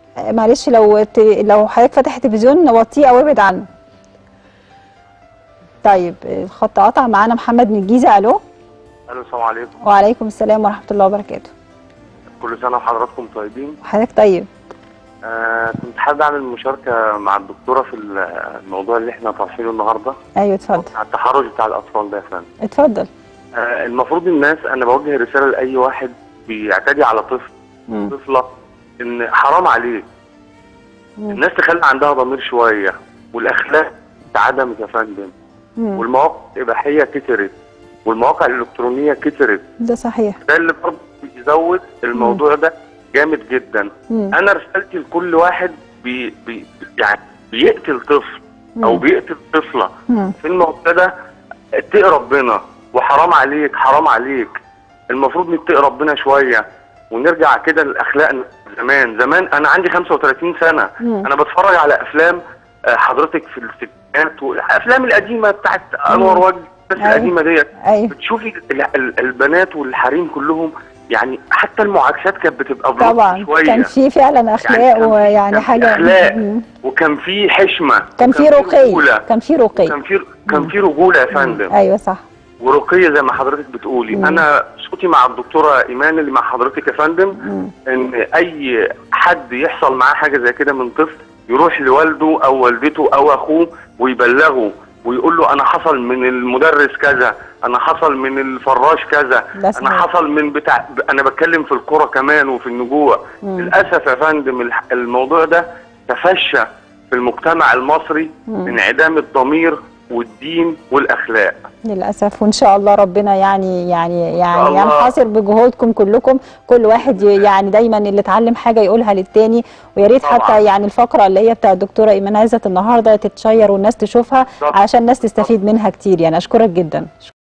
آه، معلش لو ت... لو حضرتك فاتح التلفزيون وطيه او ابعد عنه طيب الخط قطع معانا محمد من الجيزه الو الو السلام عليكم وعليكم السلام ورحمه الله وبركاته كل سنه وحضراتكم طيبين حضرتك طيب آه كنت حابب اعمل مشاركه مع الدكتوره في الموضوع اللي احنا طرحينه النهارده ايوه اتفضل بتاع التحرش بتاع الاطفال ده يا فندم اتفضل آه المفروض الناس انا بوجه رساله لاي واحد بيعتدي على طفل مم. طفله ان حرام عليك مم. الناس تخلي عندها ضمير شويه والاخلاق اتعدمت يا فندم مم. والمواقع الاباحيه كترت والمواقع الالكترونيه كترت ده صحيح ده اللي برضه بيزود الموضوع ده جامد جدا مم. انا رسالتي لكل واحد بي بي يعني بيقتل طفل او مم. بيقتل طفله مم. في الموضوع ده اتقي ربنا وحرام عليك حرام عليك المفروض نتقي ربنا شويه ونرجع كده لاخلاقنا زمان زمان انا عندي 35 سنه مم. انا بتفرج على افلام آه، حضرتك في الستينات والافلام القديمه بتاعت انور وجدي الناس أيوة. القديمه ديت ايوه بتشوفي ال- ال- البنات والحريم كلهم يعني حتى المعاكسات كانت بتبقى بلطف طبعا شويه كان في فعلا اخلاق كان- ويعني كان في حاجه أخلاق. مم. وكان في حشمه كان في رقي رجولة. كان في رقي كان في كان في رجوله يا فندم ايوه صح ورقيه زي ما حضرتك بتقولي مم. انا صوتي مع الدكتوره ايمان اللي مع حضرتك يا فندم مم. ان اي حد يحصل معاه حاجه زي كده من طفل يروح لوالده او والدته او اخوه ويبلغه ويقول له انا حصل من المدرس كذا انا حصل من الفراش كذا ده انا صحيح. حصل من بتاع انا بتكلم في الكوره كمان وفي النجوع مم. للاسف يا فندم الح- الموضوع ده تفشى في المجتمع المصري مم. انعدام الضمير والدين والاخلاق للاسف وان شاء الله ربنا يعني يعني يعني الله. ينحصر بجهودكم كلكم كل واحد ي- يعني دايما اللي اتعلم حاجه يقولها للتاني ويا ريت طبعاً. حتى يعني الفقره اللي هي بتاع الدكتوره ايمان عزت النهارده تتشير والناس تشوفها بالظبط. عشان الناس تستفيد منها كتير يعني اشكرك جدا